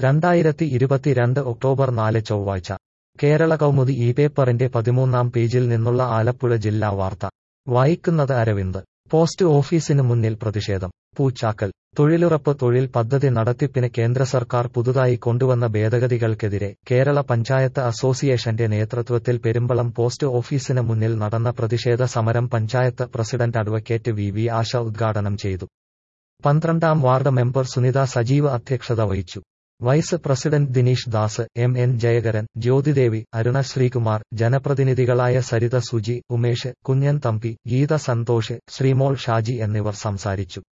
രണ്ടായിരത്തി ഇരുപത്തിരണ്ട് ഒക്ടോബർ നാല് ചൊവ്വാഴ്ച കേരള കൗമുദി ഈ പേപ്പറിന്റെ പതിമൂന്നാം പേജിൽ നിന്നുള്ള ആലപ്പുഴ ജില്ലാ വാർത്ത വായിക്കുന്നത് അരവിന്ദ് പോസ്റ്റ് ഓഫീസിന് മുന്നിൽ പ്രതിഷേധം പൂച്ചാക്കൽ തൊഴിലുറപ്പ് തൊഴിൽ പദ്ധതി നടത്തിപ്പിന് കേന്ദ്ര സർക്കാർ പുതുതായി കൊണ്ടുവന്ന ഭേദഗതികൾക്കെതിരെ കേരള പഞ്ചായത്ത് അസോസിയേഷന്റെ നേതൃത്വത്തിൽ പെരുമ്പളം പോസ്റ്റ് ഓഫീസിന് മുന്നിൽ നടന്ന പ്രതിഷേധ സമരം panchayat president advocate V V Asha ഉദ്ഘാടനം ചെയ്തു പന്ത്രണ്ടാം വാർഡ് മെമ്പർ സുനിത സജീവ് അധ്യക്ഷത വഹിച്ചു vice president Dineesh Das M N Jayakaran Jyothidevi Aruna Sreekumar ജനപ്രതിനിധികളായ സരിത സുജി ഉമേഷ് കുഞ്ഞൻ തമ്പി ഗീത സന്തോഷ് ശ്രീമോൾ ഷാജി എന്നിവർ സംസാരിച്ചു